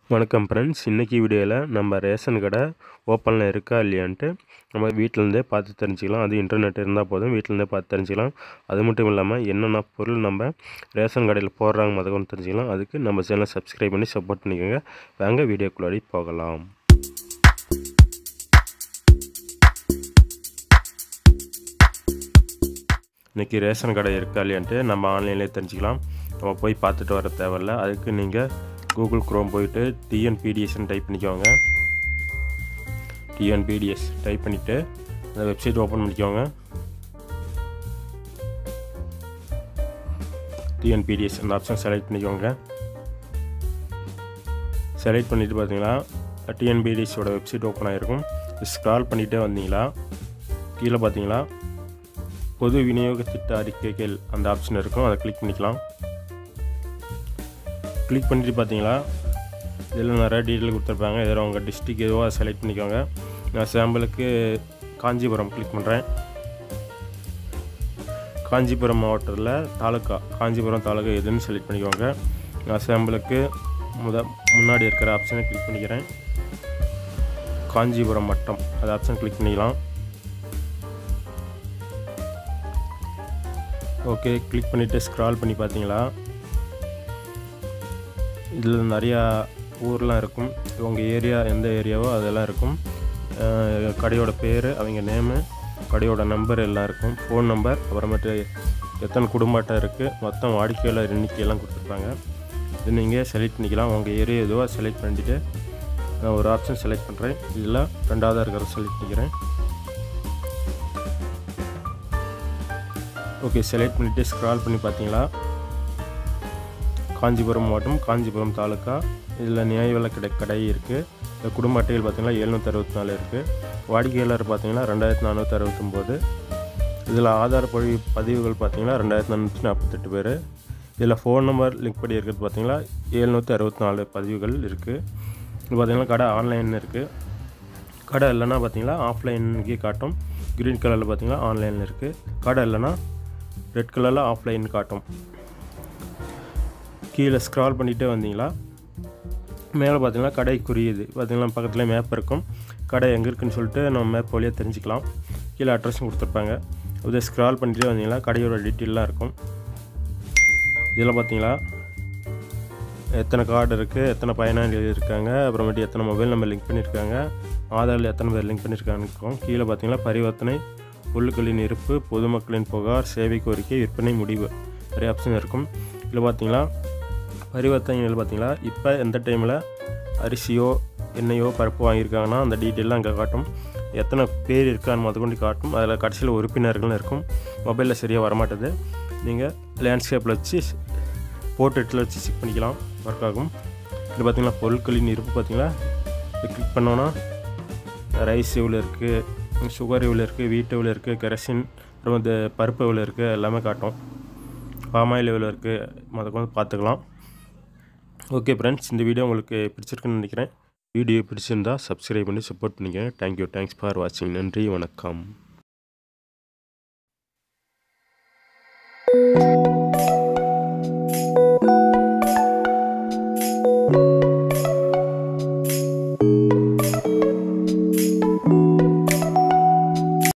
வணக்கம் ஃப்ரெண்ட்ஸ் இன்றைக்கி வீடியோவில் நம்ம ரேஷன் கடை ஓப்பனில் இருக்கா இல்லையான்ட்டு நம்ம வீட்டிலேருந்தே பார்த்து தெரிஞ்சுக்கலாம் அது இன்டர்நெட் இருந்தால் போதும் வீட்டிலேருந்தே பார்த்து தெரிஞ்சுக்கலாம் அது மட்டும் இல்லாமல் என்னென்ன பொருள் நம்ம ரேஷன் கடையில் போடுறாங்க மொதல் கொண்டு தெரிஞ்சுக்கலாம் அதுக்கு நம்ம சேனலை சப்ஸ்கிரைப் பண்ணி சப்போர்ட் பண்ணிக்கோங்க வாங்க வீடியோக்குள்ளாடி போகலாம் இன்றைக்கி ரேஷன் கடை இருக்கா இல்லையான்ட்டு நம்ம ஆன்லைன்லேயே தெரிஞ்சுக்கலாம் நம்ம போய் பார்த்துட்டு வர தேவையில்ல அதுக்கு நீங்கள் கூகுள் க்ரோம் போயிட்டு டிஎன்பிடிஎஸ்ன்னு டைப் பண்ணிக்கோங்க டிஎன்பிடிஎஸ் டைப் பண்ணிவிட்டு அந்த வெப்சைட் ஓப்பன் பண்ணிக்கோங்க டிஎன்பிடிஎஸ் அந்த ஆப்ஷன் செலக்ட் பண்ணிக்கோங்க செலக்ட் பண்ணிவிட்டு பார்த்தீங்கன்னா டிஎன்பிடிஎஸோட வெப்சைட் ஓப்பன் ஆகிருக்கும் ஸ்க்ரால் பண்ணிகிட்டே வந்தீங்களா கீழே பார்த்தீங்களா பொது விநியோக திட்ட அறிக்கைகள் அந்த ஆப்ஷன் இருக்கும் அதை கிளிக் பண்ணிக்கலாம் கிளிக் பண்ணிட்டு பார்த்தீங்களா இதில் நிறைய டீட்டெயில் கொடுத்துருப்பாங்க இதில் உங்கள் டிஸ்ட்ரிக் எதுவோ அதை செலக்ட் பண்ணிக்கோங்க நான் சாம்பிளுக்கு காஞ்சிபுரம் கிளிக் பண்ணுறேன் காஞ்சிபுரம் மாவட்டத்தில் தாலுக்கா காஞ்சிபுரம் தாலுக்கா எதுன்னு செலக்ட் பண்ணிக்கோங்க நான் சாம்பிளுக்கு முத முன்னாடி இருக்கிற ஆப்ஷனை கிளிக் பண்ணிக்கிறேன் காஞ்சிபுரம் மட்டம் அது ஆப்ஷன் கிளிக் பண்ணிக்கலாம் ஓகே கிளிக் பண்ணிவிட்டு ஸ்க்ரால் பண்ணி பார்த்தீங்களா இதில் நிறையா ஊர்லாம் இருக்கும் உங்கள் ஏரியா எந்த ஏரியாவோ அதெல்லாம் இருக்கும் கடையோட பேர் அவங்க நேமு கடையோட நம்பர் எல்லாம் இருக்கும் ஃபோன் நம்பர் அப்புறமேட்டு எத்தனை குடும்ப அட்டை இருக்குது மொத்தம் வாடிக்கையாளர் எண்ணிக்கையெல்லாம் கொடுத்துருப்பாங்க இது நீங்கள் செலக்ட் பண்ணிக்கலாம் உங்கள் ஏரியா எதுவோ செலக்ட் பண்ணிவிட்டு நான் ஒரு ஆப்ஷன் செலக்ட் பண்ணுறேன் இதில் ரெண்டாவதாக இருக்கிறத செலக்ட் பண்ணிக்கிறேன் ஓகே செலக்ட் பண்ணிவிட்டு ஸ்க்ரால் பண்ணி பார்த்தீங்களா காஞ்சிபுரம் மாவட்டம் காஞ்சிபுரம் தாலுக்கா இதில் நியாய விலை கடை கடை இருக்குது இந்த குடும்ப அட்டைகள் பார்த்திங்கன்னா எழுநூற்றி அறுபத்தி நாலு இருக்குது வாடிக்கையாளர் பார்த்திங்கன்னா ரெண்டாயிரத்தி நானூற்றி அறுபத்தொம்போது இதில் ஆதார் பதிவு பதிவுகள் பார்த்திங்கன்னா ரெண்டாயிரத்தி நானூற்றி நாற்பத்தெட்டு பேர் இதில் ஃபோன் நம்பர் லிங்க் படி இருக்கிறது பார்த்திங்கன்னா எழுநூற்றி அறுபத்தி நாலு பதிவுகள் இருக்குது இது பார்த்திங்கன்னா கடை ஆன்லைன் இருக்குது கடை இல்லைன்னா பார்த்திங்கன்னா ஆஃப்லைனுக்கே காட்டும் க்ரீன் கலரில் பார்த்திங்கன்னா ஆன்லைனில் இருக்குது கடை இல்லைன்னா ரெட் கலரில் ஆஃப்லைன் காட்டும் கீழே ஸ்க்ரால் பண்ணிகிட்டே வந்தீங்களா மேலே பார்த்தீங்கன்னா கடை குறியுது பார்த்தீங்கன்னா பக்கத்தில் மேப் இருக்கும் கடை எங்கே இருக்குன்னு சொல்லிட்டு நம்ம மேப் வழியாக தெரிஞ்சுக்கலாம் கீழே அட்ரஸும் கொடுத்துருப்பாங்க இதை ஸ்க்ரால் பண்ணிகிட்டே வந்தீங்களா கடையோட டீட்டெயிலாம் இருக்கும் இதில் பார்த்தீங்களா எத்தனை கார்டு இருக்குது எத்தனை பயனாளிகள் இருக்காங்க அப்புறமேட்டு எத்தனை மொபைல் நம்பர் லிங்க் பண்ணியிருக்காங்க ஆதாரில் எத்தனை பேர் லிங்க் பண்ணியிருக்காங்கன்னு இருக்கும் கீழே பார்த்தீங்கன்னா பரிவர்த்தனை பொருட்களின் இருப்பு பொதுமக்களின் புகார் சேவை கோரிக்கை விற்பனை முடிவு நிறைய ஆப்ஷன் இருக்கும் இதில் பார்த்தீங்கன்னா பரிவர்த்தனைகள் பார்த்தீங்களா இப்போ எந்த டைமில் அரிசியோ எண்ணெயோ பருப்பு வாங்கியிருக்காங்கன்னா அந்த டீட்டெயிலாம் அங்கே காட்டும் எத்தனை பேர் இருக்கான்னு முதற்கொண்டு காட்டும் அதில் கடைசியில் உறுப்பினர்கள் இருக்கும் மொபைலில் சரியாக வரமாட்டேது நீங்கள் லேண்ட்ஸ்கேப்பில் வச்சு போர்ட்ரேட்டில் வச்சு செக் பண்ணிக்கலாம் ஒர்க் ஆகும் இது பார்த்திங்கன்னா பொருட்களின் இருப்பு பார்த்திங்களா இது கிளிக் பண்ணோன்னா ரைஸ் எவ்வளோ இருக்குது சுகர் எவ்வளோ இருக்குது வீட் எவ்வளோ இருக்குது கெரசின் அப்புறம் இந்த பருப்பு எவ்வளோ இருக்குது எல்லாமே காட்டும் பாமாயில் எவ்வளோ இருக்குது முதல்ல வந்து பார்த்துக்கலாம் ஓகே ஃப்ரெண்ட்ஸ் இந்த வீடியோ உங்களுக்கு பிடிச்சிருக்குன்னு நினைக்கிறேன் வீடியோ பிடிச்சிருந்தா சப்ஸ்கிரைப் பண்ணி சப்போர்ட் பண்ணிக்கங்க தேங்க்யூ தேங்க்ஸ் ஃபார் வாட்சிங் நன்றி வணக்கம்